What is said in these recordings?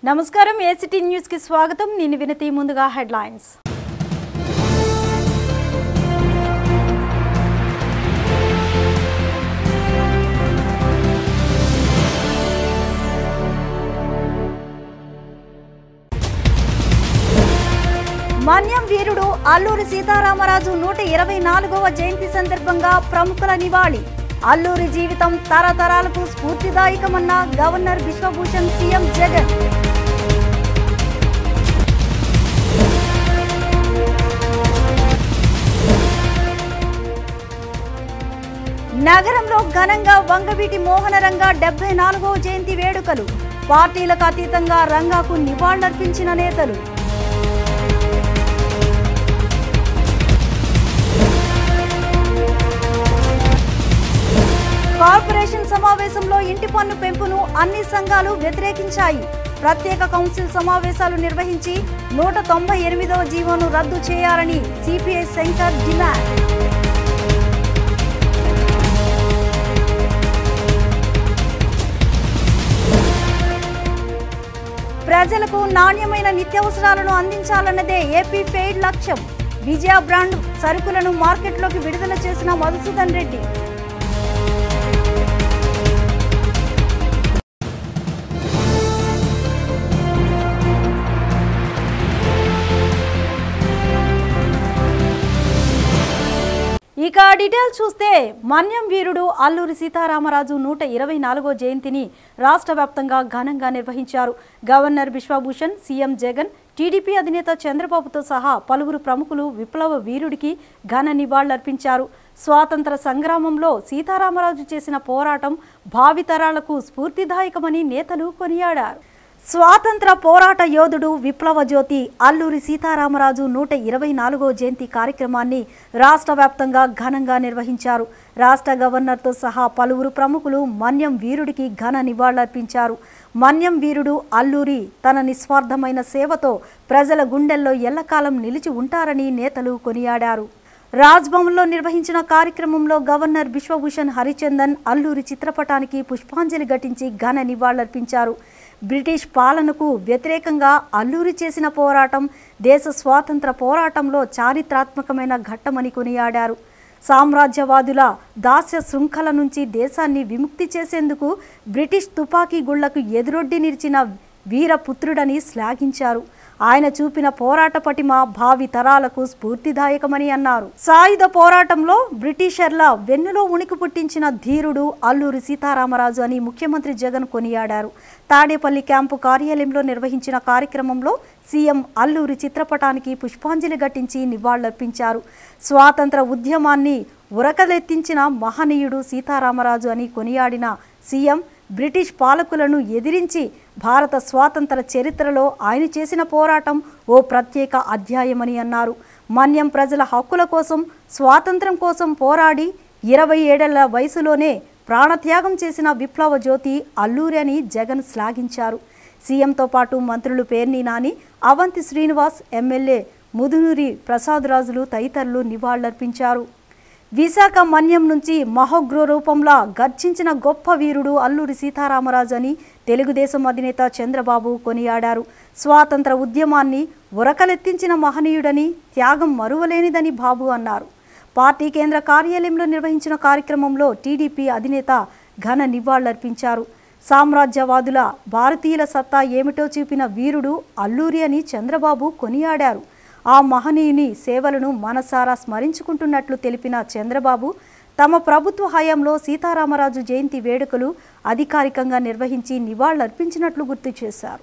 నమస్కారం ACT news కి స్వాగతం నేను వినతి ముందుగా హెడ్లైన్స్ మన్యం వీరుడు అల్లూరి సీతారామరాజు నూట ఇరవై నాలుగవ జయంతి సందర్భంగా ప్రముఖుల నివాళి అల్లూరి జీవితం తరతరాలకు స్ఫూర్తిదాయకమన్న గవర్నర్ విశ్వభూషణ్ సీఎం జగన్ నగరంలో ఘనంగా వంగవీటి మోహనరంగ డెబ్బై నాలుగవ జయంతి వేడుకలు పార్టీలకు అతీతంగా రంగాకు నివాళులర్పించిన నేతలు కార్పొరేషన్ సమావేశంలో ఇంటి పన్ను పెంపును అన్ని సంఘాలు వ్యతిరేకించాయి ప్రత్యేక కౌన్సిల్ సమావేశాలు నిర్వహించి నూట తొంభై ఎనిమిదవ జీవోను రద్దు చేయాలని సిపిఐ శంకర్ డిమాండ్ ప్రజలకు నాణ్యమైన నిత్యావసరాలను అందించాలన్నదే ఏపీ ఫెయిడ్ లక్ష్యం విజయ బ్రాండ్ సరుకులను మార్కెట్లోకి విడుదల చేసిన మధుసూదన్ రెడ్డి ఇక డీటెయిల్స్ చూస్తే మన్యం వీరుడు అల్లూరి సీతారామరాజు నూట ఇరవై నాలుగో జయంతిని రాష్ట్ర వ్యాప్తంగా ఘనంగా నిర్వహించారు governor Biswabhushan CM Jagan TDP అధినేత చంద్రబాబుతో సహా పలువురు ప్రముఖులు విప్లవ వీరుడికి ఘన నివాళులర్పించారు స్వాతంత్ర సంగ్రామంలో సీతారామరాజు చేసిన పోరాటం భావితరాలకు స్ఫూర్తిదాయకమని నేతలు కొనియాడారు స్వాతంత్ర పోరాట యోధుడు విప్లవ జ్యోతి అల్లూరి సీతారామరాజు నూట ఇరవై నాలుగో జయంతి కార్యక్రమాన్ని రాష్ట్ర వ్యాప్తంగా ఘనంగా నిర్వహించారు రాష్ట్ర గవర్నర్తో సహా పలువురు ప్రముఖులు మన్యం వీరుడికి ఘన నివాళులర్పించారు మన్యం వీరుడు అల్లూరి తన నిస్వార్థమైన సేవతో ప్రజల గుండెల్లో ఎల్లకాలం నిలిచి ఉంటారని నేతలు కొనియాడారు రాజ్భవన్లో నిర్వహించిన కార్యక్రమంలో గవర్నర్ బిశ్వభూషణ్ హరిచందన్ అల్లూరి చిత్రపటానికి పుష్పాంజలి ఘటించి ఘన నివాళులర్పించారు బ్రిటిష్ పాలనకు వ్యతిరేకంగా అల్లూరి చేసిన పోరాటం దేశ స్వాతంత్ర పోరాటంలో చారిత్రాత్మకమైన ఘట్టమని కొనియాడారు సామ్రాజ్యవాదుల దాస్య శృంఖల నుంచి దేశాన్ని విముక్తి చేసేందుకు బ్రిటిష్ తుపాకీ గుళ్లకు ఎదురొడ్డి నిలిచిన వీరపుత్రుడని శ్లాఘించారు ఆయన చూపిన పోరాట పటిమ భావి తరాలకు స్ఫూర్తిదాయకమని అన్నారు సాయుధ పోరాటంలో బ్రిటిషర్ల వెన్నులో ఉనికి పుట్టించిన ధీరుడు అల్లూరి సీతారామరాజు అని ముఖ్యమంత్రి జగన్ కొనియాడారు తాడేపల్లి క్యాంపు కార్యాలయంలో నిర్వహించిన కార్యక్రమంలో సీఎం అల్లూరి చిత్రపటానికి పుష్పాంజలి ఘటించి నివాళులర్పించారు స్వాతంత్ర ఉద్యమాన్ని ఉరకలెత్తించిన మహనీయుడు సీతారామరాజు అని కొనియాడిన సీఎం బ్రిటిష్ పాలకులను ఎదిరించి భారత స్వాతంత్ర చరిత్రలో ఆయన చేసిన పోరాటం ఓ ప్రత్యేక అధ్యాయమని అన్నారు మన్యం ప్రజల హక్కుల కోసం స్వాతంత్రం కోసం పోరాడి ఇరవై ఏడేళ్ల వయసులోనే ప్రాణత్యాగం చేసిన విప్లవ జ్యోతి అల్లూరి అని జగన్ శ్లాఘించారు సీఎంతో పాటు మంత్రులు పేర్ని నాని అవంతి శ్రీనివాస్ ఎమ్మెల్యే ముదునూరి ప్రసాదరాజులు తదితరులు నివాళులర్పించారు విశాఖ మన్యం నుంచి మహోగ్ర రూపంలో గర్జించిన గొప్ప వీరుడు అల్లూరి సీతారామరాజు అని తెలుగుదేశం అధినేత చంద్రబాబు కొనియాడారు స్వాతంత్ర ఉద్యమాన్ని ఉరకలెత్తించిన మహనీయుడని త్యాగం మరువలేనిదని బాబు అన్నారు పార్టీ కేంద్ర కార్యాలయంలో నిర్వహించిన కార్యక్రమంలో టీడీపీ అధినేత ఘన నివాళులర్పించారు సామ్రాజ్యవాదుల భారతీయుల సత్తా ఏమిటో చూపిన వీరుడు అల్లూరి అని చంద్రబాబు కొనియాడారు ఆ మహనీయుని సేవలను మనసారా స్మరించుకుంటున్నట్లు తెలిపిన చంద్రబాబు తమ ప్రభుత్వ హయాంలో సీతారామరాజు జయంతి వేడుకలు అధికారికంగా నిర్వహించి నివాళులర్పించినట్లు గుర్తు చేశారు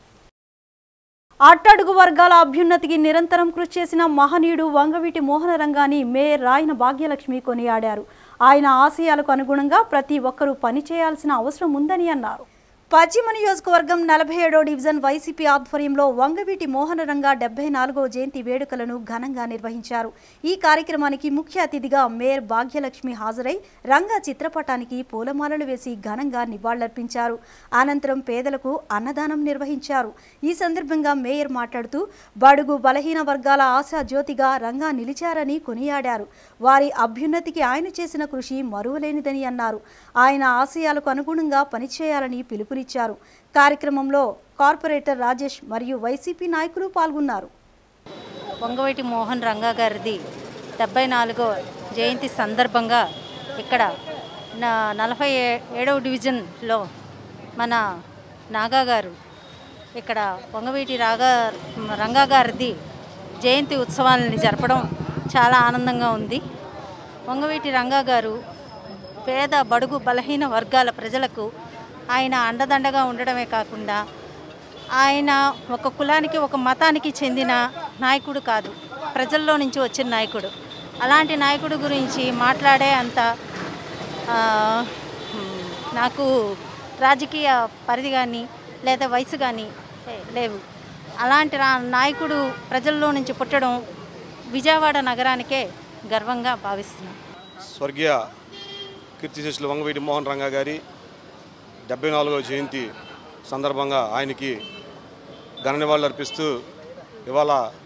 అట్టడుగు వర్గాల అభ్యున్నతికి నిరంతరం కృషి చేసిన మహనీయుడు వంగవీటి మోహనరంగాని మేయర్ రాయన భాగ్యలక్ష్మి కొనియాడారు ఆయన ఆశయాలకు అనుగుణంగా ప్రతి ఒక్కరూ పనిచేయాల్సిన అవసరం ఉందని అన్నారు పశ్చిమ నియోజకవర్గం నలభై ఏడో డివిజన్ వైసీపీ ఆధ్వర్యంలో వంగవీటి మోహనరంగ డెబ్బై నాలుగో జయంతి వేడుకలను ఘనంగా నిర్వహించారు ఈ కార్యక్రమానికి ముఖ్య అతిథిగా మేయర్ భాగ్యలక్ష్మి హాజరై రంగా చిత్రపటానికి పూలమాలలు వేసి ఘనంగా నివాళులర్పించారు అనంతరం పేదలకు అన్నదానం నిర్వహించారు ఈ సందర్భంగా మేయర్ మాట్లాడుతూ బడుగు బలహీన వర్గాల ఆశా జ్యోతిగా రంగా నిలిచారని కొనియాడారు వారి అభ్యున్నతికి ఆయన చేసిన కృషి మరువలేనిదని అన్నారు ఆయన ఆశయాలకు అనుగుణంగా పనిచేయాలని పిలుపునిచ్చారు పిలుపునిచ్చారు కార్యక్రమంలో కార్పొరేటర్ రాజేష్ మరియు వైసీపీ నాయకులు పాల్గొన్నారు వంగవైటి మోహన్ రంగా గారిది డెబ్బై నాలుగో జయంతి సందర్భంగా ఇక్కడ నా నలభై ఏ- ఏడవ డివిజన్లో మన నాగా గారు ఇక్కడ వంగవీటి రాగా రంగా గారిది జయంతి ఉత్సవాలని జరపడం చాలా ఆనందంగా ఉంది వంగవీటి రంగా గారు పేద బడుగు బలహీన వర్గాల ప్రజలకు ఆయన అండదండగా ఉండడమే కాకుండా ఆయన ఒక కులానికి ఒక మతానికి చెందిన నాయకుడు కాదు ప్రజల్లో నుంచి వచ్చిన నాయకుడు అలాంటి నాయకుడు గురించి మాట్లాడే అంత ఆ, మ్, నాకు రాజకీయ పరిధి కానీ లేదా వయసు కానీ లేవు అలాంటి రా నాయకుడు ప్రజల్లో నుంచి పుట్టడం విజయవాడ నగరానికే గర్వంగా భావిస్తున్నాను స్వర్గీయ కీర్తిశేషులు వంగవీటి మోహన్ రంగా గారి డెబ్బై నాలుగవ జయంతి సందర్భంగా ఆయనకి ఘన నివాళులు అర్పిస్తూ ఇవాళ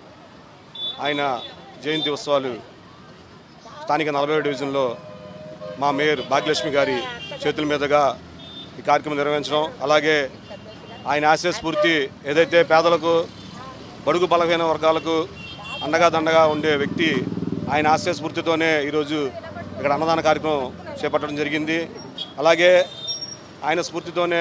ఆయన జయంతి ఉత్సవాలు స్థానిక నలభై డివిజన్లో మా మేయర్ భాగ్యలక్ష్మి గారి చేతుల మీదుగా ఈ కార్యక్రమం నిర్వహించడం అలాగే ఆయన ఆశయ స్ఫూర్తి ఏదైతే పేదలకు బడుగు బలహీన వర్గాలకు అండగా దండగా ఉండే వ్యక్తి ఆయన ఆశయ స్ఫూర్తితోనే ఈరోజు ఇక్కడ అన్నదాన కార్యక్రమం చేపట్టడం జరిగింది అలాగే ఆయన స్ఫూర్తితోనే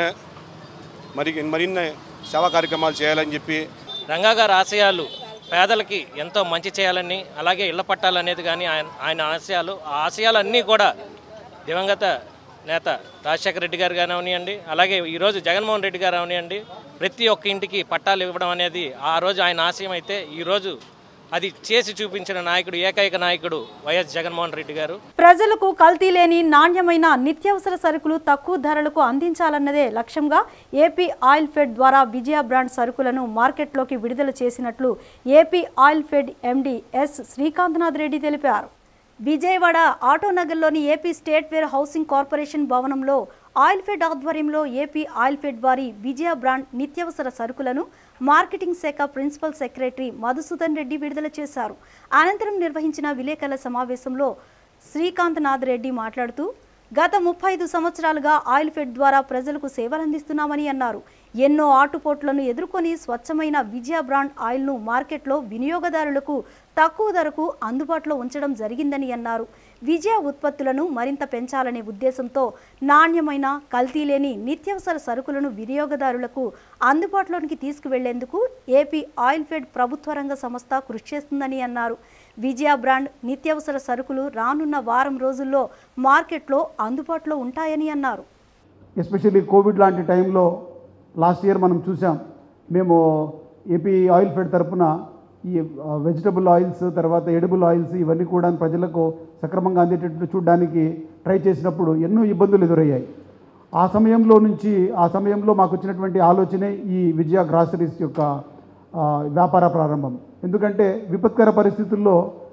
మరి మరిన్ని సేవా కార్యక్రమాలు చేయాలని చెప్పి రంగా గారి ఆశయాలు పేదలకి ఎంతో మంచి చేయాలని అలాగే ఇళ్ల పట్టాలనేది కానీ ఆయన ఆయన ఆశయాలు ఆ ఆశయాలన్నీ కూడా దివంగత నేత రాజశేఖర రెడ్డి గారు కానివ్వండి అలాగే ఈరోజు జగన్మోహన్ రెడ్డి గారు అవనివ్వండి ప్రతి ఒక్క ఇంటికి పట్టాలు ఇవ్వడం అనేది ఆ రోజు ఆయన ఆశయం అయితే ఈరోజు అది చేసి చూపించిన నాయకుడు ఏకైక నాయకుడు వైఎస్ జగన్మోహన్ రెడ్డి గారు ప్రజలకు కల్తీ లేని నాణ్యమైన నిత్యావసర సరుకులు తక్కువ ధరలకు అందించాలన్నదే లక్ష్యంగా ఏపీ ఆయిల్ ఫెడ్ ద్వారా విజయ బ్రాండ్ సరుకులను మార్కెట్లోకి విడుదల చేసినట్లు AP oil fed MD S Srikanthnath Reddy తెలిపారు విజయవాడ ఆటోనగర్లోని AP state warehousing corporation భవనంలో ఆయిల్ ఫెడ్ ఆధ్వర్యంలో ఏపీ ఆయిల్ ఫెడ్ వారి విజయ బ్రాండ్ నిత్యావసర సరుకులను మార్కెటింగ్ శాఖ ప్రిన్సిపల్ సెక్రటరీ మధుసూదన్ రెడ్డి విడుదల చేశారు అనంతరం నిర్వహించిన విలేకరుల సమావేశంలో శ్రీకాంత్ నాథ్ రెడ్డి మాట్లాడుతూ గత ముప్పై ఐదు సంవత్సరాలుగా ఆయిల్ ఫెడ్ ద్వారా ప్రజలకు సేవలందిస్తున్నామని అన్నారు ఎన్నో ఆటుపోట్లను ఎదుర్కొని స్వచ్ఛమైన విజయ బ్రాండ్ ఆయిల్ను మార్కెట్లో వినియోగదారులకు తక్కువ ధరకు అందుబాటులో ఉంచడం జరిగిందని అన్నారు విజయ ఉత్పత్తులను మరింత పెంచాలనే ఉద్దేశంతో నాణ్యమైన కల్తీ లేని నిత్యావసర సరుకులను వినియోగదారులకు అందుబాటులోనికి తీసుకువెళ్లేందుకు ఏపీ ఆయిల్ ఫెడ్ ప్రభుత్వ రంగ సంస్థ కృషి చేస్తుందని అన్నారు విజయ బ్రాండ్ నిత్యావసర సరుకులు రానున్న వారం రోజుల్లో మార్కెట్లో అందుబాటులో ఉంటాయని అన్నారు ఎస్పెషల్లీ కోవిడ్ లాంటి టైంలో లాస్ట్ ఇయర్ మనం చూసాం మేము ఏపీ ఆయిల్ ఫెడ్ తరపున ఈ వెజిటబుల్ ఆయిల్స్ తర్వాత ఎడిబుల్ ఆయిల్స్ ఇవన్నీ కూడా ప్రజలకు సక్రమంగా అందేటట్లు చూడడానికి ట్రై చేసినప్పుడు ఎన్నో ఇబ్బందులు ఎదురయ్యాయి ఆ సమయంలో నుంచి ఆ సమయంలో మాకు వచ్చినటువంటి ఆలోచనే ఈ విజయ గ్రాసరీస్ యొక్క ఆ, వ్యాపార ప్రారంభం ఎందుకంటే విపత్కర పరిస్థితుల్లో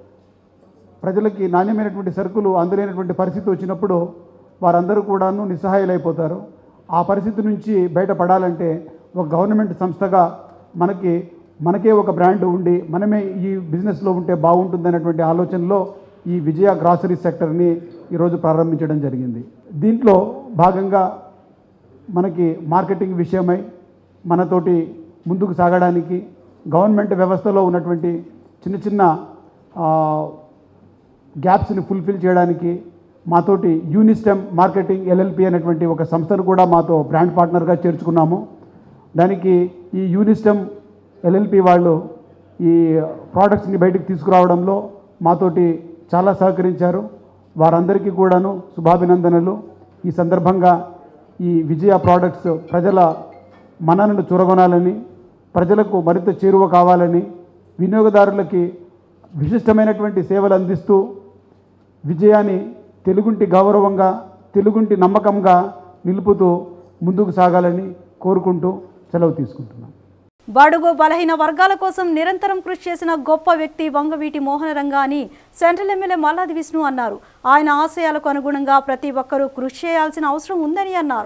ప్రజలకి నాణ్యమైనటువంటి సరుకులు అందలేనటువంటి పరిస్థితి వచ్చినప్పుడు వారందరూ కూడాను నిస్సహాయులైపోతారు ఆ పరిస్థితి నుంచి బయటపడాలంటే ఒక గవర్నమెంట్ సంస్థగా మనకి మనకే ఒక బ్రాండ్ ఉండి మనమే ఈ బిజినెస్లో ఉంటే బాగుంటుందనేటువంటి ఆలోచనలో ఈ విజయ గ్రాసరీ సెక్టర్ని ఈరోజు ప్రారంభించడం జరిగింది దీంట్లో భాగంగా మనకి మార్కెటింగ్ విషయమై మనతోటి ముందుకు సాగడానికి గవర్నమెంట్ వ్యవస్థలో ఉన్నటువంటి చిన్న చిన్న ఆ, గ్యాప్స్ని ఫుల్ఫిల్ చేయడానికి మాతోటి యూనిస్టెమ్ మార్కెటింగ్ ఎల్ఎల్పి అనేటువంటి ఒక సంస్థను కూడా మాతో బ్రాండ్ పార్ట్నర్గా చేర్చుకున్నాము దానికి ఈ యూనిస్టెమ్ ఎల్ఎల్పి వాళ్ళు ఈ ప్రోడక్ట్స్ని బయటకు తీసుకురావడంలో మాతోటి చాలా సహకరించారు వారందరికీ కూడాను శుభాభినందనలు ఈ సందర్భంగా ఈ విజయ ప్రోడక్ట్స్ ప్రజల మననను చూరగొనాలని ప్రజలకు మరింత చేరువ కావాలని వినియోగదారులకి విశిష్టమైనటువంటి సేవలు అందిస్తూ విజయాన్ని తెలుగుంటి గౌరవంగా తెలుగుంటి నమ్మకంగా నిలుపుతూ ముందుకు సాగాలని కోరుకుంటూ సెలవు తీసుకుంటున్నాను బడుగు బలహీన వర్గాల కోసం నిరంతరం కృషి చేసిన గొప్ప వ్యక్తి వంగవీటి మోహనరంగా అని సెంట్రల్ ఎమ్మెల్యే మల్లాది విష్ణు అన్నారు ఆయన ఆశయాలకు అనుగుణంగా ప్రతి ఒక్కరూ కృషి చేయాల్సిన అవసరం ఉందని అన్నారు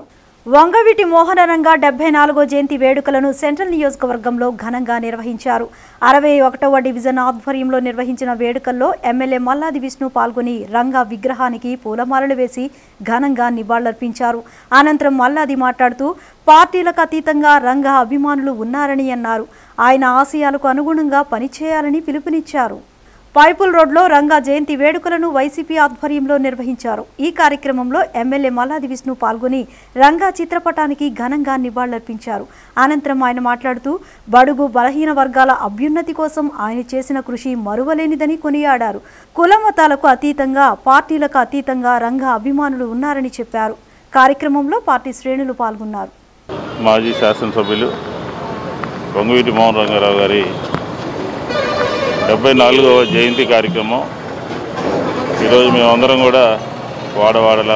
వంగవీటి మోహనరంగ డెబ్బై నాలుగో జయంతి వేడుకలను సెంట్రల్ నియోజకవర్గంలో ఘనంగా నిర్వహించారు అరవై ఒకటవ డివిజన్ ఆధ్వర్యంలో నిర్వహించిన వేడుకల్లో ఎమ్మెల్యే మల్లాది విష్ణు పాల్గొని రంగా విగ్రహానికి పూలమాలలు వేసి ఘనంగా నివాళులర్పించారు అనంతరం మల్లాది మాట్లాడుతూ పార్టీలకు అతీతంగా రంగా అభిమానులు ఉన్నారని అన్నారు ఆయన ఆశయాలకు అనుగుణంగా పనిచేయాలని పిలుపునిచ్చారు పైపుల్ రోడ్లో రంగా జయంతి వేడుకలను వైసీపీ ఆధ్వర్యంలో నిర్వహించారు ఈ కార్యక్రమంలో ఎమ్మెల్యే మల్లాది విష్ణు పాల్గొని రంగా చిత్రపటానికి ఘనంగా నివాళులర్పించారు అనంతరం ఆయన మాట్లాడుతూ బడుగు బలహీన వర్గాల అభ్యున్నతి కోసం ఆయన చేసిన కృషి మరువలేనిదని కొనియాడారు కుల మతాలకు అతీతంగా పార్టీలకు అతీతంగా రంగా అభిమానులు ఉన్నారని చెప్పారు కార్యక్రమంలో పార్టీ శ్రేణులు పాల్గొన్నారు మాజీ శాసనసభ్యులు పొంగువీటి మోహన్ రంగారావు గారి డెబ్బై నాలుగవ జయంతి కార్యక్రమం ఈరోజు మేమందరం కూడా వాడవాడల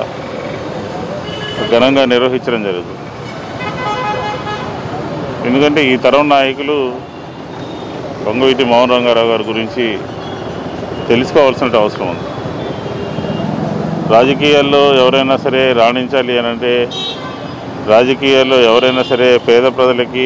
ఘనంగా నిర్వహించడం జరుగుతుంది ఎందుకంటే ఈ తరం నాయకులు పొంగువీటి మోహన్ రంగారావు గారి గురించి తెలుసుకోవాల్సిన అవసరం ఉంది రాజకీయాల్లో ఎవరైనా సరే రాణించాలి అని అంటే రాజకీయాల్లో ఎవరైనా సరే పేద ప్రజలకి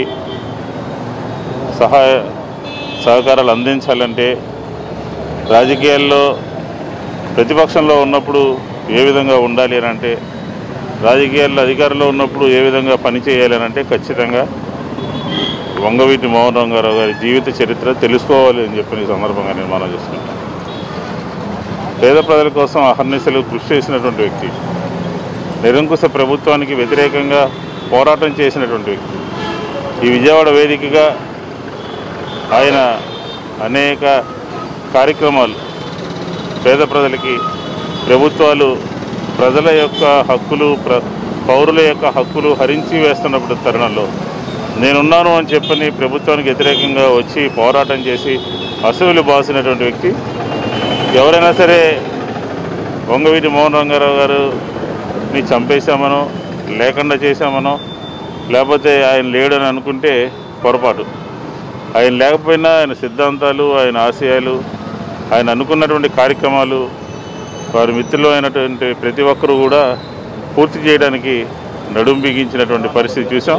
సహాయ సహకారాలు అందించాలంటే రాజకీయాల్లో ప్రతిపక్షంలో ఉన్నప్పుడు ఏ విధంగా ఉండాలి అని అంటే రాజకీయాల్లో అధికారంలో ఉన్నప్పుడు ఏ విధంగా పనిచేయాలి అని అంటే ఖచ్చితంగా వంగవీటి మోహన్ రంగారావు గారి జీవిత చరిత్ర తెలుసుకోవాలి అని చెప్పిన ఈ సందర్భంగా నేను మనం చేసుకుంటాను పేద ప్రజల కోసం అహర్నిశలు కృషి చేసినటువంటి వ్యక్తి నిరంకుశ ప్రభుత్వానికి వ్యతిరేకంగా పోరాటం చేసినటువంటి వ్యక్తి ఈ విజయవాడ వేదికగా ఆయన అనేక కార్యక్రమాలు పేద ప్రజలకి ప్రభుత్వాలు ప్రజల యొక్క హక్కులు ప్ర పౌరుల యొక్క హక్కులు హరించి వేస్తున్నప్పుడు తరుణంలో నేనున్నాను అని చెప్పని ప్రభుత్వానికి వ్యతిరేకంగా వచ్చి పోరాటం చేసి అసూలు బాసినటువంటి వ్యక్తి ఎవరైనా సరే వంగవీటి మోహన్ రంగారావు గారుని చంపేశామనో లేకుండా చేశామనో లేకపోతే ఆయన లేడని అనుకుంటే పొరపాటు ఆయన లేకపోయినా ఆయన సిద్ధాంతాలు ఆయన ఆశయాలు ఆయన అనుకున్నటువంటి కార్యక్రమాలు వారి మిత్రులు అయినటువంటి ప్రతి ఒక్కరూ కూడా పూర్తి చేయడానికి నడుం బిగించినటువంటి పరిస్థితి చూసాం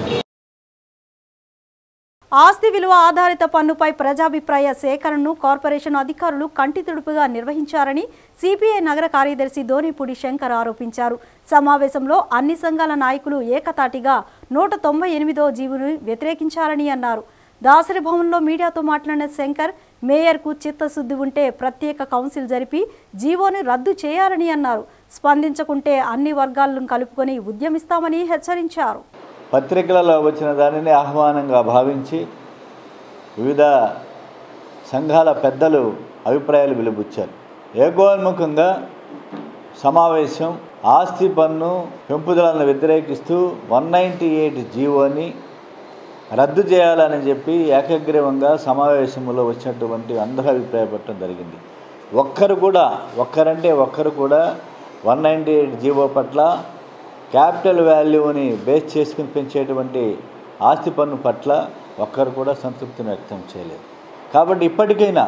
ఆస్తి విలువ ఆధారిత పన్నుపై ప్రజాభిప్రాయ సేకరణను కార్పొరేషన్ అధికారులు కంటి తుడుపుగా నిర్వహించారని సిపిఐ నగర కార్యదర్శి దోనిపూడి శంకర్ ఆరోపించారు సమావేశంలో అన్ని సంఘాల నాయకులు ఏకతాటిగా నూట తొంభై ఎనిమిదో జీవును వ్యతిరేకించారని అన్నారు దాసరి భవన్లో మీడియాతో మాట్లాడిన శంకర్ మేయర్కు చిత్తశుద్ధి ఉంటే ప్రత్యేక కౌన్సిల్ జరిపి జీవోని రద్దు చేయాలని అన్నారు స్పందించకుంటే అన్ని వర్గాలను కలుపుకొని ఉద్యమిస్తామని హెచ్చరించారు పత్రికలలో వచ్చిన దానిని ఆహ్వానంగా భావించి వివిధ సంఘాల పెద్దలు అభిప్రాయాలు వెలుబుచ్చారు ఏకోన్ముఖంగా సమావేశం ఆస్తి పన్ను పెంపుదలను వ్యతిరేకిస్తూ వన్ నైంటీ ఎయిట్ జీవోని రద్దు చేయాలని చెప్పి ఏకగ్రీవంగా సమావేశంలో వచ్చినటువంటి అందరూ అభిప్రాయపడటం జరిగింది ఒక్కరు కూడా ఒక్కరంటే ఒక్కరు కూడా వన్ నైంటీ ఎయిట్ జీవో పట్ల క్యాపిటల్ వాల్యూని బేస్ చేసుకుని పెంచేటువంటి ఆస్తి పన్ను పట్ల ఒక్కరు కూడా సంతృప్తిని వ్యక్తం చేయలేదు కాబట్టి ఇప్పటికైనా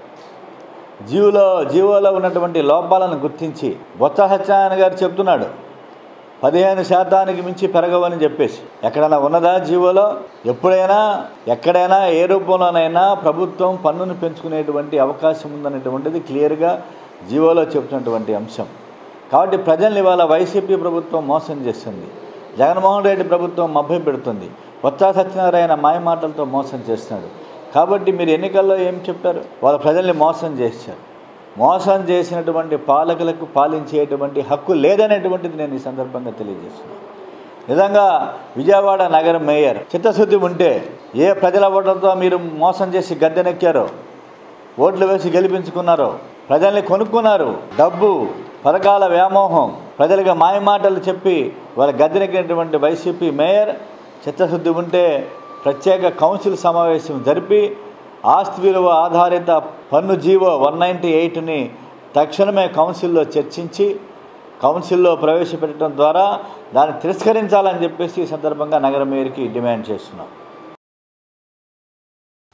జీవోలో జీవోలో ఉన్నటువంటి లోపాలను గుర్తించి బొత్స సత్యనారాయణ గారు చెప్తున్నాడు పదిహేను శాతానికి మించి పెరగవని చెప్పేసి ఎక్కడైనా ఉన్నదా జీవోలో ఎప్పుడైనా ఎక్కడైనా ఏ రూపంలోనైనా ప్రభుత్వం పన్నును పెంచుకునేటువంటి అవకాశం ఉందనేటువంటిది క్లియర్గా జీవోలో చెప్తున్నటువంటి అంశం కాబట్టి ప్రజల్ని ఇవాళ వైసీపీ ప్రభుత్వం మోసం చేస్తుంది జగన్మోహన్ రెడ్డి ప్రభుత్వం మభ్య పెడుతుంది బొత్స సత్యనారాయణ మాయ మాటలతో మోసం చేస్తున్నాడు కాబట్టి మీరు ఎన్నికల్లో ఏం చెప్పారు వాళ్ళ ప్రజల్ని మోసం చేశారు మోసం చేసినటువంటి పాలకులకు పాలించేటువంటి హక్కు లేదనేటువంటిది నేను ఈ సందర్భంగా తెలియజేస్తున్నాను నిజంగా విజయవాడ నగర మేయర్ చిత్తశుద్ధి ఉంటే ఏ ప్రజల ఓట్లతో మీరు మోసం చేసి గద్దెనెక్కారో ఓట్లు వేసి గెలిపించుకున్నారో ప్రజల్ని కొనుక్కున్నారు డబ్బు పథకాల వ్యామోహం ప్రజలకు మాయమాటలు చెప్పి వాళ్ళ గద్దెనెక్కినటువంటి వైసీపీ మేయర్ చిత్తశుద్ధి ఉంటే ప్రత్యేక కౌన్సిల్ సమావేశం జరిపి ఆస్తి విలువ ఆధారిత పన్ను జీవో వన్ నైంటీ ఎయిట్ని తక్షణమే కౌన్సిల్లో చర్చించి కౌన్సిల్లో ప్రవేశపెట్టడం ద్వారా దాన్ని తిరస్కరించాలని చెప్పేసి ఈ సందర్భంగా నగర మేయర్కి డిమాండ్ చేస్తున్నాం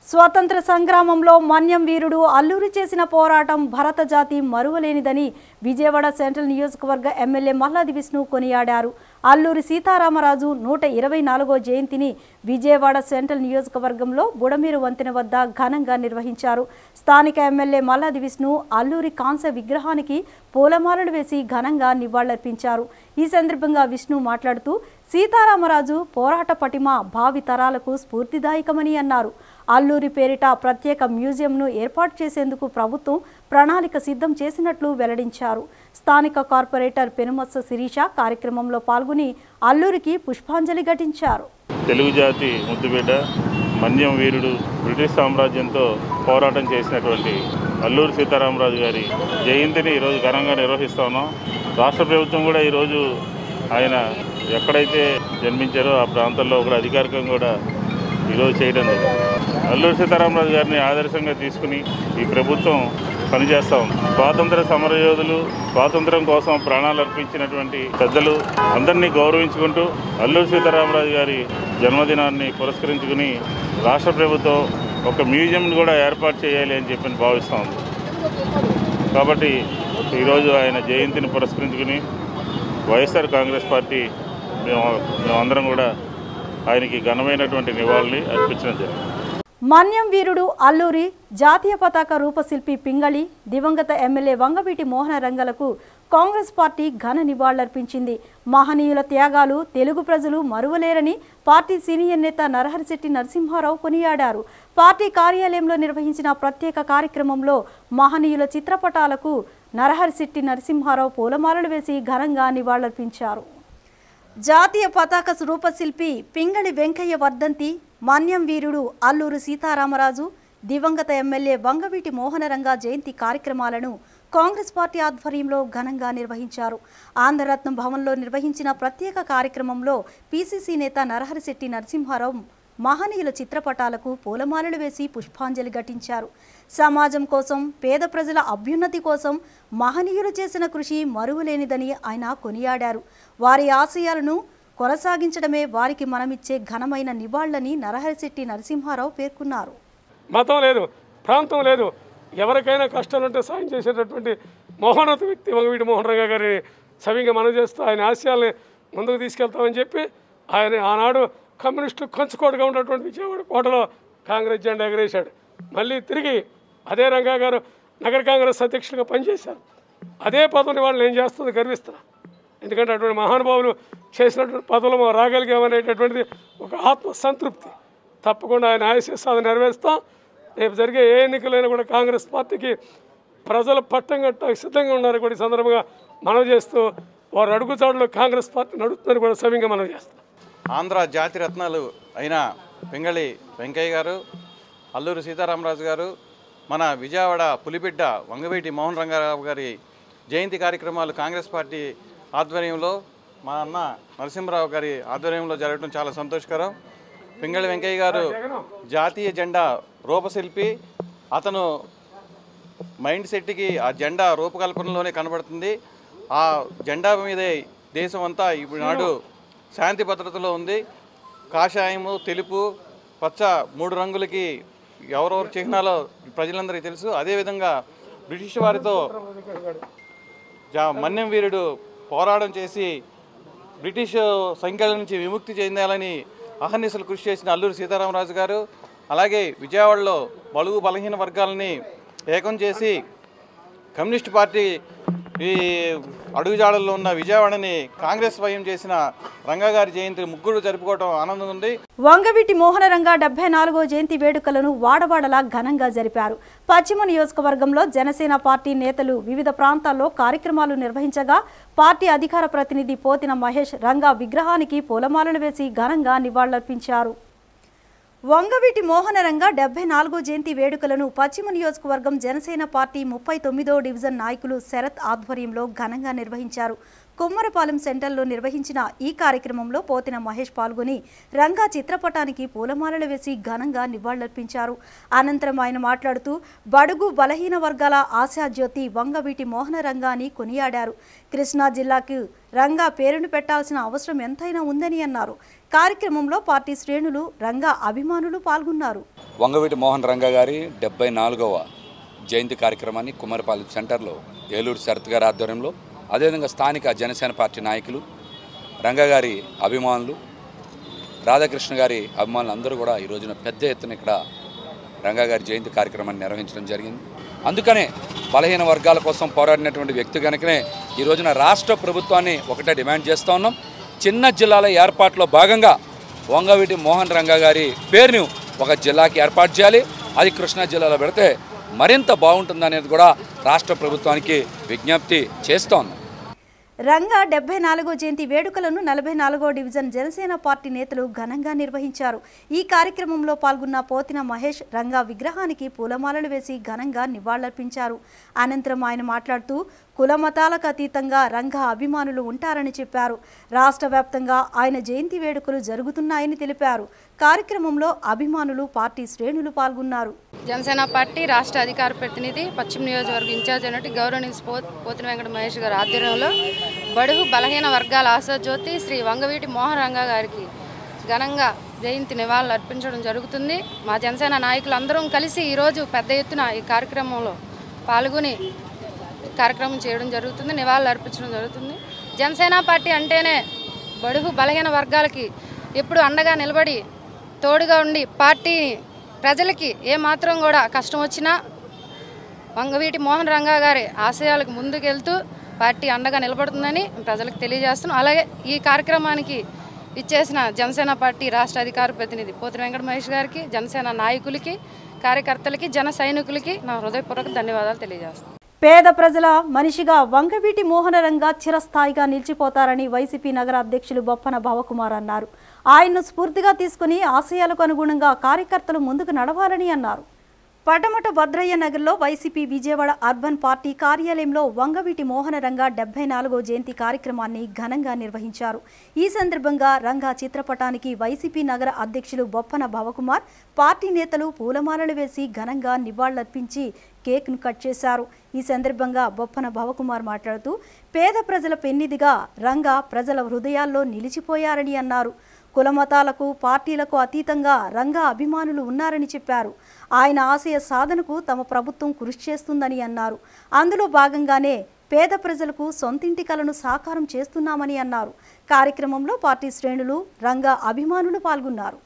స్వాతంత్ర సంగ్రామంలో మన్యం వీరుడు అల్లూరి చేసిన పోరాటం భరత జాతి మరువలేనిదని విజయవాడ సెంట్రల్ నియోజకవర్గ ఎమ్మెల్యే మల్లాది విష్ణు కొనియాడారు అల్లూరి సీతారామరాజు నూట ఇరవై నాలుగో జయంతిని విజయవాడ సెంట్రల్ నియోజకవర్గంలో బుడమీరు వంతెన వద్ద ఘనంగా నిర్వహించారు స్థానిక ఎమ్మెల్యే మల్లాది విష్ణు అల్లూరి కాంస్య విగ్రహానికి పూలమాలలు వేసి ఘనంగా నివాళులర్పించారు ఈ సందర్భంగా విష్ణు మాట్లాడుతూ సీతారామరాజు పోరాట పటిమ భావి తరాలకు స్ఫూర్తిదాయకమని అన్నారు అల్లూరి పేరిట ప్రత్యేక మ్యూజియంను ఏర్పాటు చేసేందుకు ప్రభుత్వం ప్రణాళిక సిద్ధం చేసినట్లు వెల్లడించారు స్థానిక కార్పొరేటర్ పెనుమత్స శిరీష కార్యక్రమంలో పాల్గొని అల్లూరికి పుష్పాంజలి ఘటించారు తెలుగు జాతి ముద్దుబిడ్డ మన్యం వీరుడు బ్రిటిష్ సామ్రాజ్యంతో పోరాటం చేసినటువంటి అల్లూరి సీతారామరాజు గారి జయంతిని ఈరోజు ఘనంగా నిర్వహిస్తా ఉన్నాం రాష్ట్ర ప్రభుత్వం కూడా ఈరోజు ఆయన ఎక్కడైతే జన్మించారో ఆ ప్రాంతంలో కూడా అధికారికంగా కూడా ఈరోజు చేయడం జరిగింది అల్లూరి సీతారామరాజు గారిని ఆదర్శంగా తీసుకుని ఈ ప్రభుత్వం పనిచేస్తా ఉంది స్వాతంత్ర సమరయోధులు స్వాతంత్రం కోసం ప్రాణాలు అర్పించినటువంటి పెద్దలు అందరినీ గౌరవించుకుంటూ అల్లూరి సీతారామరాజు గారి జన్మదినాన్ని పురస్కరించుకుని రాష్ట్ర ప్రభుత్వం ఒక మ్యూజియంను కూడా ఏర్పాటు చేయాలి అని చెప్పి భావిస్తూ ఉంది కాబట్టి ఈరోజు ఆయన జయంతిని పురస్కరించుకుని వైఎస్ఆర్ కాంగ్రెస్ పార్టీ మేము మేమందరం కూడా ఆయనకి ఘనమైనటువంటి నివాళుల్ని అర్పించడం జరిగింది మన్యం వీరుడు అల్లూరి జాతీయ పతాక రూపశిల్పి పింగళి దివంగత ఎమ్మెల్యే వంగవీటి మోహన రంగలకు కాంగ్రెస్ పార్టీ ఘన నివాళులర్పించింది మహనీయుల త్యాగాలు తెలుగు ప్రజలు మరువలేరని పార్టీ సీనియర్ నేత నరహరిశెట్టి నరసింహారావు కొనియాడారు పార్టీ కార్యాలయంలో నిర్వహించిన ప్రత్యేక కార్యక్రమంలో మహనీయుల చిత్రపటాలకు నరహరిశెట్టి నరసింహారావు పూలమాలలు వేసి ఘనంగా నివాళులర్పించారు జాతీయ పతాక రూపశిల్పి పింగళి వెంకయ్య వర్ధంతి మన్యం వీరుడు అల్లూరు సీతారామరాజు దివంగత ఎమ్మెల్యే వంగవీటి మోహనరంగ జయంతి కార్యక్రమాలను కాంగ్రెస్ పార్టీ ఆధ్వర్యంలో ఘనంగా నిర్వహించారు ఆంధ్రరత్నం భవన్లో నిర్వహించిన ప్రత్యేక కార్యక్రమంలో పీసీసీ నేత నరహరిశెట్టి నరసింహారావు మహనీయుల చిత్రపటాలకు పూలమాలలు వేసి పుష్పాంజలి ఘటించారు సమాజం కోసం పేద ప్రజల అభ్యున్నతి కోసం మహనీయులు చేసిన కృషి మరువలేనిదని ఆయన కొనియాడారు వారి ఆశయాలను కొనసాగించడమే వారికి మనమిచ్చే ఘనమైన నివాళులని నరహరిశెట్టి నరసింహారావు పేర్కొన్నారు మతం లేదు ప్రాంతం లేదు ఎవరికైనా కష్టాలు ఉంటే సాయం చేసేటటువంటి మహోన్నత వ్యక్తి వంగవీటి మోహన్ రంగ గారిని సవింగా మనం చేస్తూ ఆయన ఆశయాల్ని ముందుకు తీసుకెళ్తామని చెప్పి ఆయన ఆనాడు కమ్యూనిస్టు కంచుకోటగా ఉన్నటువంటి విజయవాడ కోటలో కాంగ్రెస్ జెండా ఎగరేశాడు మళ్ళీ తిరిగి అదే రంగా గారు నగర కాంగ్రెస్ అధ్యక్షులుగా పనిచేశారు అదే పదవిని వాళ్ళు నేను చేస్తుంది గర్విస్తున్నా ఎందుకంటే అటువంటి మహానుభావులు చేసినటువంటి పదవులు మనం రాగలిగామనేటటువంటిది ఒక ఆత్మ సంతృప్తి తప్పకుండా ఆయన ఆశయ సాధన నెరవేరుస్తాం రేపు జరిగే ఏ ఎన్నికలైనా కూడా కాంగ్రెస్ పార్టీకి ప్రజల పట్టం కట్ట సిద్ధంగా ఉన్నారు కూడా ఈ సందర్భంగా మనం చేస్తూ వారు అడుగుచాడులో కాంగ్రెస్ పార్టీ నడుపుతుందని కూడా సవ్యంగా మనం చేస్తాం ఆంధ్ర జాతి రత్నాలు అయిన పింగళి వెంకయ్య గారు అల్లూరి సీతారామరాజు గారు మన విజయవాడ పులిబిడ్డ వంగవీటి మోహన్ రంగారావు గారి జయంతి కార్యక్రమాలు కాంగ్రెస్ పార్టీ ఆధ్వర్యంలో మా అన్న నరసింహరావు గారి ఆధ్వర్యంలో జరగడం చాలా సంతోషకరం పింగళి వెంకయ్య గారు జాతీయ జెండా రూపశిల్పి అతను మైండ్ సెట్కి ఆ జెండా రూపకల్పనలోనే కనబడుతుంది ఆ జెండా మీదే దేశం అంతా ఇప్పుడు నాడు శాంతి భద్రతలో ఉంది కాషాయము తెలుపు పచ్చ మూడు రంగులకి ఎవరెవరు చిహ్నాలో ప్రజలందరికీ తెలుసు అదేవిధంగా బ్రిటిష్ వారితో జా మన్యం వీరుడు పోరాటం చేసి బ్రిటిష్ సంఖ్యల నుంచి విముక్తి చెందాలని అహర్నిశలు కృషి చేసిన అల్లూరి సీతారామరాజు గారు అలాగే విజయవాడలో బలుగు బలహీన వర్గాలని ఏకం చేసి కమ్యూనిస్ట్ పార్టీ ఈ అడుగుజాడల్లో ఉన్న విజయవాడని కాంగ్రెస్ స్వయం చేసిన రంగాగారి జయంతి ముగ్గురు జరుపుకోవడం ఆనందం ఉంది వంగవీటి మోహనరంగ డెబ్బై నాలుగో జయంతి వేడుకలను వాడవాడలా ఘనంగా జరిపారు పశ్చిమ నియోజకవర్గంలో జనసేన పార్టీ నేతలు వివిధ ప్రాంతాల్లో కార్యక్రమాలు నిర్వహించగా పార్టీ అధికార ప్రతినిధి పోతిన మహేష్ రంగా విగ్రహానికి పూలమాలలు వేసి ఘనంగా నివాళులర్పించారు వంగవీటి మోహనరంగ డెబ్బై నాలుగో జయంతి వేడుకలను పశ్చిమ నియోజకవర్గం జనసేన పార్టీ ముప్పై తొమ్మిదో డివిజన్ నాయకులు శరత్ ఆధ్వర్యంలో ఘనంగా నిర్వహించారు కుమ్మరపాలెం సెంటర్లో నిర్వహించిన ఈ కార్యక్రమంలో పోతిన మహేష్ పాల్గొని రంగా చిత్రపటానికి పూలమాలలు వేసి ఘనంగా నివాళులర్పించారు అనంతరం ఆయన మాట్లాడుతూ బడుగు బలహీన వర్గాల ఆశాజ్యోతి వంగవీటి మోహన రంగాని కొనియాడారు కృష్ణా జిల్లాకు రంగా పేరును పెట్టాల్సిన అవసరం ఎంతైనా ఉందని అన్నారు కార్యక్రమంలో పార్టీ శ్రేణులు రంగా అభిమానులు పాల్గొన్నారు వంగవీటి మోహన్ రంగా గారి డెబ్బై నాలుగవ జయంతి కార్యక్రమాన్ని కుమ్మరిపాలెం సెంటర్లో ఏలూరు శరత్ గారి ఆధ్వర్యంలో అదేవిధంగా స్థానిక జనసేన పార్టీ నాయకులు రంగా గారి అభిమానులు రాధాకృష్ణ గారి అభిమానులు అందరూ కూడా ఈ రోజున పెద్ద ఎత్తున ఇక్కడ రంగా గారి జయంతి కార్యక్రమాన్ని నిర్వహించడం జరిగింది అందుకనే బలహీన వర్గాల కోసం పోరాడినటువంటి వ్యక్తి కనుకనే ఈ రోజున రాష్ట్ర ప్రభుత్వాన్ని ఒకటే డిమాండ్ చేస్తూ ఉన్నాం చిన్న జిల్లాల ఏర్పాటులో భాగంగా వంగవీటి మోహన్ రంగా గారి పేరును ఒక జిల్లాకి ఏర్పాటు చేయాలి అది కృష్ణా జిల్లాలో పెడితే మరింత బాగుంటుందనేది కూడా రాష్ట్ర ప్రభుత్వానికి విజ్ఞప్తి చేస్తోంది రంగా డెబ్బై నాలుగో జయంతి వేడుకలను నలభై నాలుగో డివిజన్ జనసేన పార్టీ నేతలు ఘనంగా నిర్వహించారు ఈ కార్యక్రమంలో పాల్గొన్న పోతిన మహేష్ రంగా విగ్రహానికి పూలమాలలు వేసి ఘనంగా నివాళులర్పించారు అనంతరం ఆయన మాట్లాడుతూ కుల మతాలకు అతీతంగా రంగా అభిమానులు ఉంటారని చెప్పారు రాష్ట్ర వ్యాప్తంగా ఆయన జయంతి వేడుకలు జరుగుతున్నాయని తెలిపారు కార్యక్రమంలో అభిమానులు పార్టీ శ్రేణులు పాల్గొన్నారు జనసేన పార్టీ రాష్ట్ర అధికార ప్రతినిధి పశ్చిమ నియోజకవర్గ ఇన్ఛార్జ్ అయినట్టు గౌరవనీయ పో పోతిన వెంకట మహేష్ గారి ఆధ్వర్యంలో బడుగు బలహీన వర్గాల ఆశాజ్యోతి శ్రీ వంగవీటి మోహన్ రంగా గారికి ఘనంగా జయంతి నివాళులు అర్పించడం జరుగుతుంది మా జనసేన నాయకులు అందరం కలిసి ఈరోజు పెద్ద ఎత్తున ఈ కార్యక్రమంలో పాల్గొని కార్యక్రమం చేయడం జరుగుతుంది నివాళులు అర్పించడం జరుగుతుంది జనసేన పార్టీ అంటేనే బడుగు బలహీన వర్గాలకి ఎప్పుడు అండగా నిలబడి తోడుగా ఉండి పార్టీ ప్రజలకి ఏ మాత్రం కూడా కష్టం వచ్చినా వంగవీటి మోహన్ రంగా గారి ఆశయాలకు ముందుకెళ్తూ పార్టీ అండగా నిలబడుతుందని ప్రజలకు తెలియజేస్తున్నాం అలాగే ఈ కార్యక్రమానికి ఇచ్చేసిన జనసేన పార్టీ రాష్ట్ర అధికార ప్రతినిధి పోతి వెంకట మహేష్ గారికి జనసేన నాయకులకి కార్యకర్తలకి జన సైనికులకి నా హృదయపూర్వక ధన్యవాదాలు తెలియజేస్తున్నాను పేద ప్రజల మనిషిగా వంగవీటి మోహనరంగా చిరస్థాయిగా నిలిచిపోతారని వైసీపీ నగర అధ్యక్షులు బొప్పన భవకుమార్ అన్నారు ఆయన్ను స్ఫూర్తిగా తీసుకుని ఆశయాలకు అనుగుణంగా కార్యకర్తలు ముందుకు నడవాలని అన్నారు పటమట భద్రయ్య నగర్లో వైసీపీ విజయవాడ అర్బన్ పార్టీ కార్యాలయంలో వంగవీటి మోహన రంగా డెబ్బై నాలుగో జయంతి కార్యక్రమాన్ని ఘనంగా నిర్వహించారు ఈ సందర్భంగా రంగా చిత్రపటానికి వైసీపీ నగర అధ్యక్షులు బొప్పన భవకుమార్ పార్టీ నేతలు పూలమాలలు వేసి ఘనంగా నివాళులర్పించి కేక్ను కట్ చేశారు ఈ సందర్భంగా బొప్పన భవకుమార్ మాట్లాడుతూ పేద ప్రజల పెన్నిదిగా రంగా ప్రజల హృదయాల్లో నిలిచిపోయారని అన్నారు కులమతాలకు పార్టీలకు అతీతంగా రంగా అభిమానులు ఉన్నారని చెప్పారు ఆయన ఆశయ సాధనకు తమ ప్రభుత్వం కృషి చేస్తుందని అన్నారు అందులో భాగంగానే పేద ప్రజలకు సొంతింటి కలను సాకారం చేస్తున్నామని అన్నారు కార్యక్రమంలో పార్టీ శ్రేణులు రంగా అభిమానులు పాల్గొన్నారు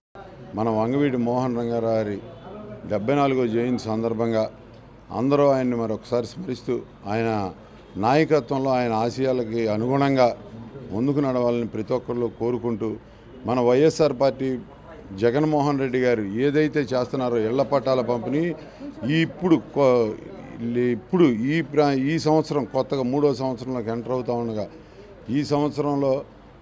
మన వంగవీటి మోహన్ రంగారావు డెబ్బై నాలుగో జయంతి సందర్భంగా అందరూ ఆయన్ని మరొకసారి స్మరిస్తూ ఆయన నాయకత్వంలో ఆయన ఆశయాలకి అనుగుణంగా ముందుకు నడవాలని ప్రతి ఒక్కళ్ళు కోరుకుంటూ మన వైఎస్ఆర్ పార్టీ జగన్మోహన్ రెడ్డి గారు ఏదైతే చేస్తున్నారో ఇళ్ల పట్టాల పంపిణీ ఈ ఇప్పుడు కొ- ఇప్పుడు ఈ ప్రా ఈ సంవత్సరం కొత్తగా మూడో సంవత్సరంలోకి ఎంటర్ అవుతా ఉండగా ఈ సంవత్సరంలో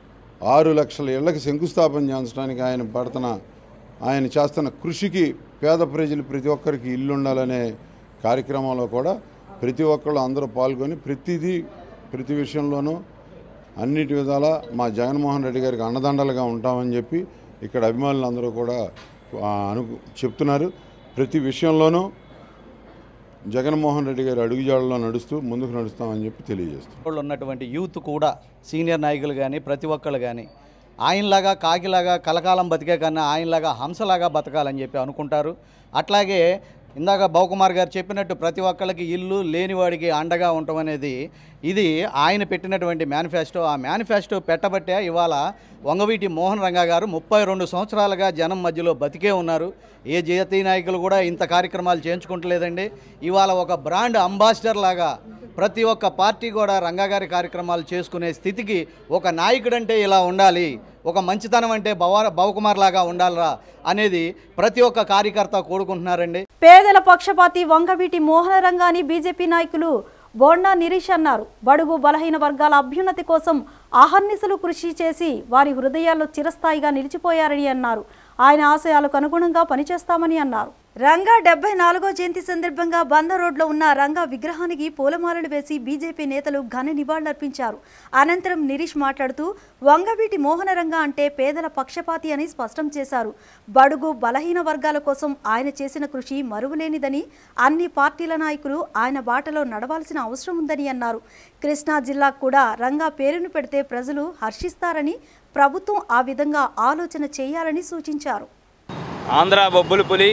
ఆరు లక్షల ఇళ్లకు శంకుస్థాపన చేయించడానికి ఆయన పడుతున్న ఆయన చేస్తున్న కృషికి పేద ప్రజలు ప్రతి ఒక్కరికి ఇల్లు ఉండాలనే కార్యక్రమంలో కూడా ప్రతి ఒక్కళ్ళు అందరూ పాల్గొని ప్రతిదీ ప్రతి విషయంలోనూ అన్నిటి విధాల మా జగన్మోహన్ రెడ్డి గారికి అండదండలుగా ఉంటామని చెప్పి ఇక్కడ అభిమానులు అందరూ కూడా ఆ, అను చెప్తున్నారు ప్రతి విషయంలోనూ జగన్మోహన్ రెడ్డి గారి అడుగుజాడలో నడుస్తూ ముందుకు నడుస్తామని చెప్పి తెలియజేస్తాం వాళ్ళు ఉన్నటువంటి యూత్ కూడా సీనియర్ నాయకులు కానీ ప్రతి ఒక్కళ్ళు కానీ ఆయనలాగా కాకిలాగా కలకాలం బతికే కన్నా ఆయనలాగా హంసలాగా బతకాలని చెప్పి అనుకుంటారు అట్లాగే ఇందాక బావకుమార్ గారు చెప్పినట్టు ప్రతి ఒక్కళ్ళకి ఇల్లు లేనివాడికి అండగా ఉండటం అనేది ఇది ఆయన పెట్టినటువంటి మేనిఫెస్టో ఆ మేనిఫెస్టో పెట్టబట్టే ఇవాళ వంగవీటి మోహన్ రంగా గారు ముప్పై రెండు సంవత్సరాలుగా జనం మధ్యలో బతికే ఉన్నారు ఏ జాతీయ నాయకులు కూడా ఇంత కార్యక్రమాలు చేయించుకుంటలేదండి ఇవాళ ఒక బ్రాండ్ అంబాసిడర్ లాగా ప్రతి ఒక్క పార్టీ కూడా రంగాగారి కార్యక్రమాలు చేసుకునే స్థితికి ఒక నాయకుడంటే ఇలా ఉండాలి ఒక మంచితనం అంటే భవ భవకుమార్ లాగా ఉండాలరా అనేది ప్రతి ఒక్క కార్యకర్త కోరుకుంటున్నారండి పేదల పక్షపాతి వంగవీటి మోహన రంగాని బీజేపీ నాయకులు బోండా నిరీష్ అన్నారు బడుగు బలహీన వర్గాల అభ్యున్నతి కోసం అహర్నిశలు కృషి చేసి వారి హృదయాల్లో చిరస్థాయిగా నిలిచిపోయారని అన్నారు ఆయన ఆశయాలకు అనుగుణంగా పనిచేస్తామని అన్నారు రంగా డెబ్బై నాలుగో జయంతి సందర్భంగా బంద రోడ్లో ఉన్న రంగా విగ్రహానికి పూలమాలలు వేసి బీజేపీ నేతలు ఘన నివాళులర్పించారు అనంతరం నిరీష్ మాట్లాడుతూ వంగవీటి మోహన రంగా అంటే పేదల పక్షపాతి అని స్పష్టం చేశారు బడుగు బలహీన వర్గాల కోసం ఆయన చేసిన కృషి మరువలేనిదని అన్ని పార్టీల నాయకులు ఆయన బాటలో నడవాల్సిన అవసరం ఉందని అన్నారు కృష్ణా జిల్లాకు కూడా రంగా పేరును పెడితే ప్రజలు హర్షిస్తారని ప్రభుత్వం ఆ విధంగా ఆలోచన చేయాలని సూచించారు ఆంధ్ర బొబ్బుల పులి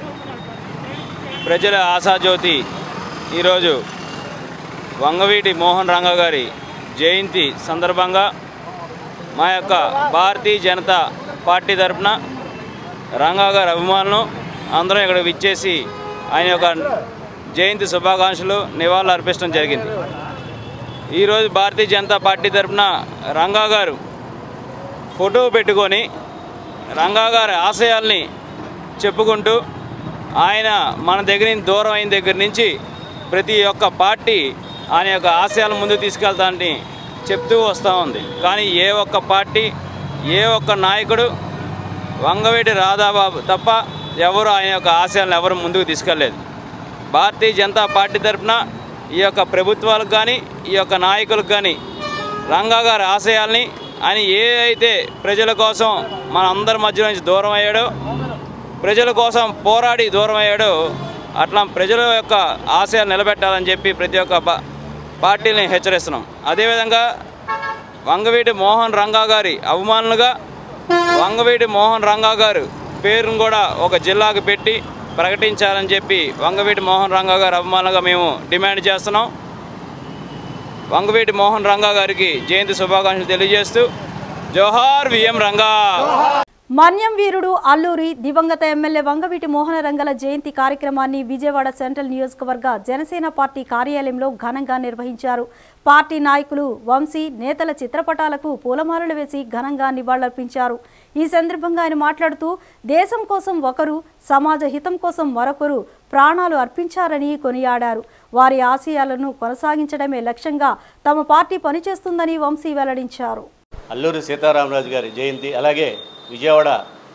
ప్రజల ఆశాజ్యోతి ఈరోజు వంగవీటి మోహన్ రంగ గారి జయంతి సందర్భంగా మా యొక్క భారతీయ జనతా పార్టీ తరఫున రంగా గారి అభిమానులు అందరం ఇక్కడ విచ్చేసి ఆయన యొక్క జయంతి శుభాకాంక్షలు నివాళులు అర్పించడం జరిగింది ఈరోజు భారతీయ జనతా పార్టీ తరఫున రంగా గారు ఫోటో పెట్టుకొని రంగా గారి ఆశయాల్ని చెప్పుకుంటూ ఆయన మన దగ్గర నుంచి దూరం అయిన దగ్గర నుంచి ప్రతి ఒక్క పార్టీ ఆయన యొక్క ఆశయాల ముందుకు తీసుకెళ్తానని చెప్తూ వస్తూ ఉంది కానీ ఏ ఒక్క పార్టీ ఏ ఒక్క నాయకుడు వంగవేటి రాధాబాబు తప్ప ఎవరు ఆయన యొక్క ఆశయాలను ఎవరు ముందుకు తీసుకెళ్ళలేదు భారతీయ జనతా పార్టీ తరఫున ఈ యొక్క ప్రభుత్వాలకు కానీ ఈ యొక్క నాయకులకు కానీ రంగా గారి ఆశయాల్ని ఆయన ఏ అయితే ప్రజల కోసం మన అందరి మధ్య నుంచి దూరం అయ్యాడో ప్రజల కోసం పోరాడి దూరం అయ్యాడో అట్లా ప్రజల యొక్క ఆశయాలు నిలబెట్టాలని చెప్పి ప్రతి ఒక్క పా- పార్టీని హెచ్చరిస్తున్నాం అదేవిధంగా వంగవీటి మోహన్ రంగా గారి అవమానులుగా వంగవీటి మోహన్ రంగా గారు పేరును కూడా ఒక జిల్లాకు పెట్టి ప్రకటించాలని చెప్పి వంగవీటి మోహన్ రంగా గారి అవమానంగా మేము డిమాండ్ చేస్తున్నాం వంగవీటి మోహన్ రంగా గారికి జయంతి శుభాకాంక్షలు తెలియజేస్తూ జోహార్ విఎం రంగా మన్యం వీరుడు అల్లూరి దివంగత ఎమ్మెల్యే వంగవీటి మోహన రంగల జయంతి కార్యక్రమాన్ని విజయవాడ సెంట్రల్ నియోజకవర్గ జనసేన పార్టీ కార్యాలయంలో ఘనంగా నిర్వహించారు పార్టీ నాయకులు వంశీ నేతల చిత్రపటాలకు పూలమాలలు వేసి ఘనంగా నివాళులర్పించారు ఈ సందర్భంగా ఆయన మాట్లాడుతూ దేశం కోసం ఒకరు సమాజ హితం కోసం మరొకరు ప్రాణాలు అర్పించారని కొనియాడారు వారి ఆశయాలను కొనసాగించడమే లక్ష్యంగా తమ పార్టీ పనిచేస్తుందని వంశీ వెల్లడించారు అల్లూరి సీతారామరాజు గారి జయంతి అలాగే విజయవాడ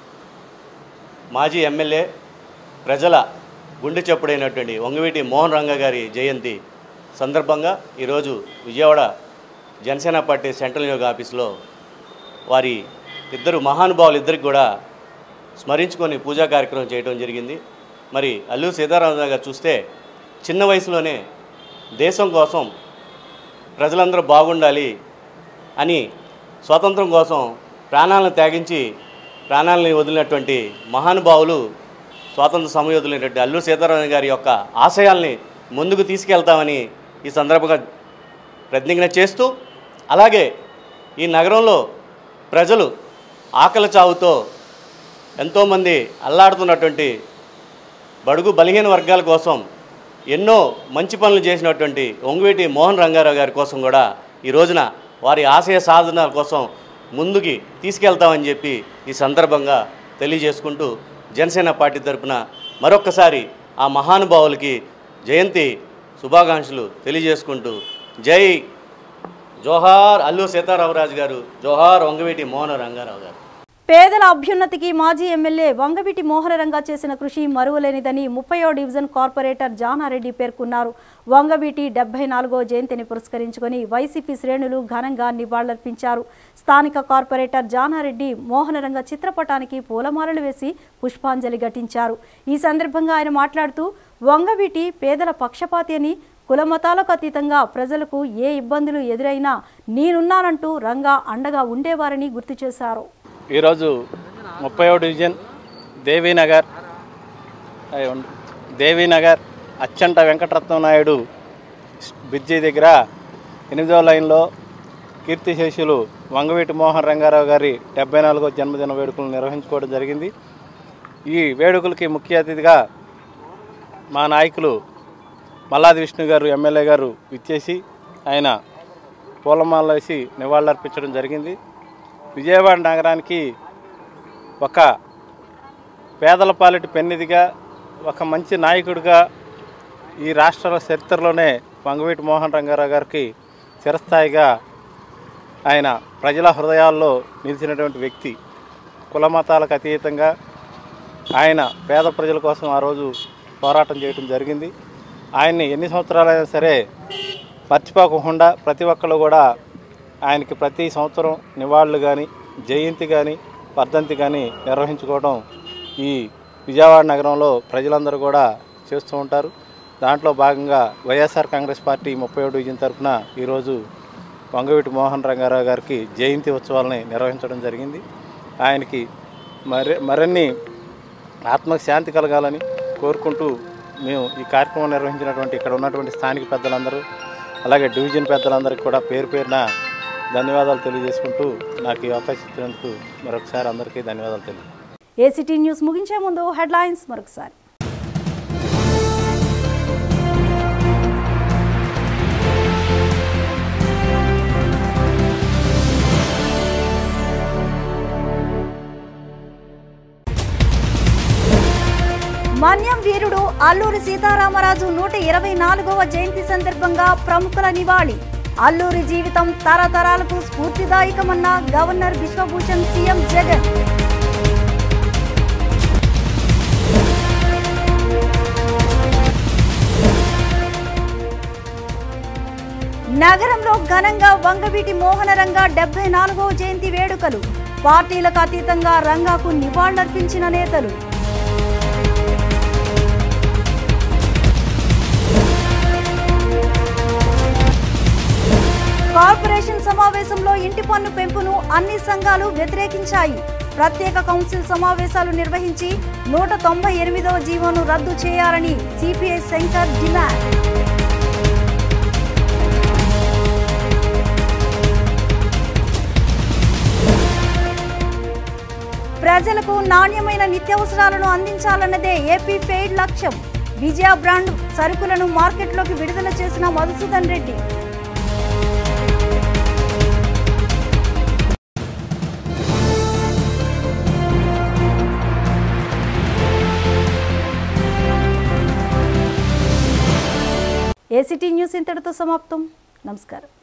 మాజీ ఎమ్మెల్యే ప్రజల గుండె చప్పుడైనటువంటి వంగవీటి మోహన్ రంగ గారి జయంతి సందర్భంగా ఈరోజు విజయవాడ జనసేన పార్టీ సెంట్రల్ నియోగ ఆఫీస్లో వారి ఇద్దరు మహానుభావులు ఇద్దరికి కూడా స్మరించుకొని పూజా కార్యక్రమం చేయడం జరిగింది మరి అల్లూరి సీతారామరాజు గారు చూస్తే చిన్న వయసులోనే దేశం కోసం ప్రజలందరూ బాగుండాలి అని స్వాతంత్రం కోసం ప్రాణాలను త్యాగించి ప్రాణాలని వదిలినటువంటి మహానుభావులు స్వాతంత్ర సమయోధులైనటువంటి అల్లూరి సీతారామన్ గారి యొక్క ఆశయాల్ని ముందుకు తీసుకెళ్తామని ఈ సందర్భంగా ప్రతిజ్ఞ చేస్తూ అలాగే ఈ నగరంలో ప్రజలు ఆకలి చావుతో ఎంతోమంది అల్లాడుతున్నటువంటి బడుగు బలహీన వర్గాల కోసం ఎన్నో మంచి పనులు చేసినటువంటి ఒంగువేటి మోహన్ రంగారావు గారి కోసం కూడా ఈ రోజున వారి ఆశయ సాధన కోసం ముందుకి తీసుకెళ్తామని చెప్పి ఈ సందర్భంగా తెలియజేసుకుంటూ జనసేన పార్టీ తరపున మరొక్కసారి ఆ మహానుభావులకి జయంతి శుభాకాంక్షలు తెలియజేసుకుంటూ జై జోహార్ అల్లు సీతారామరాజు గారు జోహార్ వంగవీటి మోహన రంగారావు గారు పేదల అభ్యున్నతికి మాజీ ఎమ్మెల్యే వంగవీటి మోహనరంగా చేసిన కృషి మరువలేనిదని ముప్పయో డివిజన్ కార్పొరేటర్ జానారెడ్డి పేర్కొన్నారు వంగవీటి డెబ్బై నాలుగో జయంతిని పురస్కరించుకొని వైసీపీ శ్రేణులు ఘనంగా నివాళులర్పించారు స్థానిక కార్పొరేటర్ జానారెడ్డి మోహనరంగ చిత్రపటానికి పూలమాలలు వేసి పుష్పాంజలి ఘటించారు ఈ సందర్భంగా ఆయన మాట్లాడుతూ వంగవీటి పేదల పక్షపాతి అని కులమతాలకు అతీతంగా ప్రజలకు ఏ ఇబ్బందులు ఎదురైనా నేనున్నానంటూ రంగా అండగా ఉండేవారని గుర్తు చేశారు ఈరోజు ముప్పైవ డివిజన్ దేవీనగర్ అయి ఉండు. దేవీనగర్ అచ్చంట వెంకటరత్నం నాయుడు బ్రిడ్జి దగ్గర ఎనిమిదవ లైన్లో కీర్తిశేషులు వంగవీటి మోహన్ రంగారావు గారి డెబ్బై నాలుగో జన్మదిన వేడుకలు నిర్వహించుకోవడం జరిగింది ఈ వేడుకలకి ముఖ్య అతిథిగా మా నాయకులు మల్లాది విష్ణు గారు ఎమ్మెల్యే గారు ఇచ్చేసి ఆయన పూలమాల వేసి నివాళులర్పించడం జరిగింది విజయవాడ నగరానికి ఒక పేదల పాలిటి పెన్నిదిగా ఒక మంచి నాయకుడిగా ఈ రాష్ట్ర చరిత్రలోనే వంగవీటి మోహన్ రంగారావు గారికి చిరస్థాయిగా ఆయన ప్రజల హృదయాల్లో నిలిచినటువంటి వ్యక్తి కుల మతాలకు అతీతంగా ఆయన పేద ప్రజల కోసం ఆ రోజు పోరాటం చేయడం జరిగింది ఆయన్ని ఎన్ని సంవత్సరాలైనా సరే మర్చిపోకుండా ప్రతి ఒక్కళ్ళు కూడా ఆయనకి ప్రతి సంవత్సరం నివాళులు కానీ జయంతి కానీ వర్ధంతి కానీ నిర్వహించుకోవడం ఈ విజయవాడ నగరంలో ప్రజలందరూ కూడా చేస్తూ ఉంటారు దాంట్లో భాగంగా వైఎస్ఆర్ కాంగ్రెస్ పార్టీ ముప్పై ఏడు డివిజన్ తరఫున ఈరోజు వంగవీటి మోహన్ రంగారావు గారికి జయంతి ఉత్సవాలని నిర్వహించడం జరిగింది ఆయనకి మరి మరిన్ని ఆత్మకు శాంతి కలగాలని కోరుకుంటూ మేము ఈ కార్యక్రమం నిర్వహించినటువంటి ఇక్కడ ఉన్నటువంటి స్థానిక పెద్దలందరూ అలాగే డివిజన్ పెద్దలందరికీ కూడా పేరు పేరున ధన్యవాదాలు తెలియజేసుకుంటూ నాకు ఈ అవకాశం ఇచ్చినందుకు మరొకసారి అందరికీ ధన్యవాదాలు తెలియజేస్తాను ఏసీటీ న్యూస్ ముగించే ముందు హెడ్లైన్స్ మరొకసారి మన్యం వీరుడు అల్లూరి సీతారామరాజు నూట ఇరవై నాలుగవ జయంతి సందర్భంగా ప్రముఖుల నివాళి అల్లూరి జీవితం తరతరాలకు స్ఫూర్తిదాయకమన్న గవర్నర్ బిశ్వభూషణ్ సీఎం జగన్ నగరంలో ఘనంగా వంగవీటి మోహనరంగ డెబ్బై నాలుగవ జయంతి వేడుకలు పార్టీలకు అతీతంగా రంగాకు నివాళులర్పించిన నేతలు కార్పొరేషన్ సమావేశంలో ఇంటి పన్ను పెంపును అన్ని సంఘాలు వ్యతిరేకించాయి ప్రత్యేక కౌన్సిల్ సమావేశాలు నిర్వహించి నూట తొంభై ఎనిమిదవ జీవోను రద్దు చేయాలని సిపిఐ శంకర్ డిమాండ్ ప్రజలకు నాణ్యమైన నిత్యావసరాలను అందించాలన్నదే ఏపీ ఫెయిడ్ లక్ష్యం విజయ బ్రాండ్ సరుకులను మార్కెట్లోకి విడుదల చేసిన మధుసూదన్ రెడ్డి ఏసీటీ న్యూస్ ఇంతటితో సమాప్తం నమస్కారం